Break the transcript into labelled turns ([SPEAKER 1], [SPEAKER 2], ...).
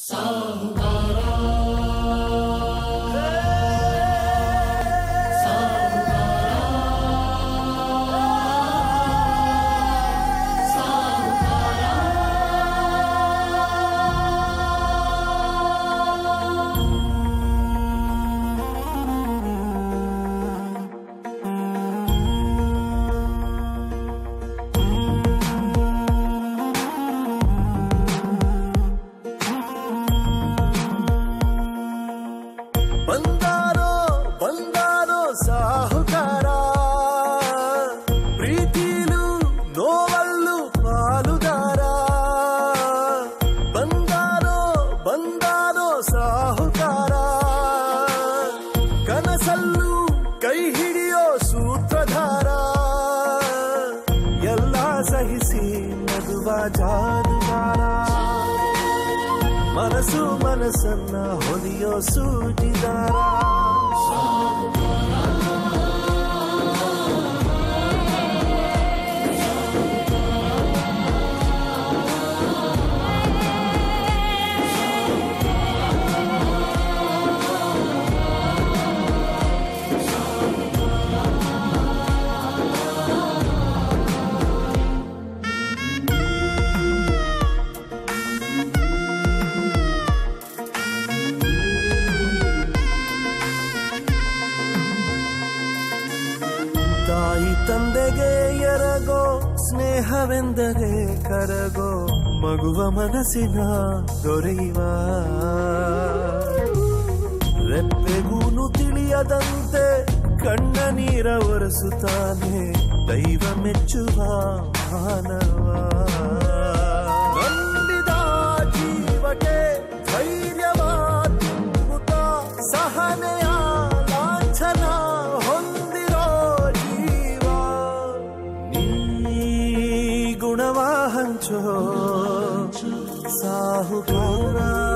[SPEAKER 1] ಬಂದಾರೋ ಬಂದಾರೋ ಸಾಹುಕಾರ ಪ್ರೀತಿಲು ನೋವಲ್ಲು ಪಾಲುದಾರ ಬಂದಾರೋ ಬಂದಾರೋ ಸಾಹುಕಾರ ಕನಸಲ್ಲು ಕೈ ಹಿಡಿಯೋ ಸೂತ್ರಧಾರ ಎಲ್ಲ ಸಹಿಸಿ ನಗುವ ಜಾದುಗಾರ ಮನಸ್ಸು ಮನಸ್ಸನ್ನ ಹೊಲಿಯೋ ಸೂಜಿದಾರ ತಾಯಿ ತಂದೆಗೆ ಎರಗೋ ಸ್ನೇಹವೆಂದರೆ ಕರಗೋ ಮಗುವ ಮನಸ್ಸಿನ ದೊರೆಯುವ ರೆಪ್ಪೆಗೂನು ತಿಳಿಯದಂತೆ ಕಣ್ಣ ನೀರ ಒರೆಸುತ್ತಾನೆ ದೈವ ಮೆಚ್ಚುವ ಮಾನವ ನಂಬಿದ ಜೀವಕ್ಕೆ ಧೈರ್ಯವ ತುಂಬುತ್ತ ಸಹನೆಯ ಲಾಂಛನ ಹೊಂದಿರೋ ಜೀವ ನೀ ಗುಣವ ಹಂಚೋ ಸಾಹುಕಾರ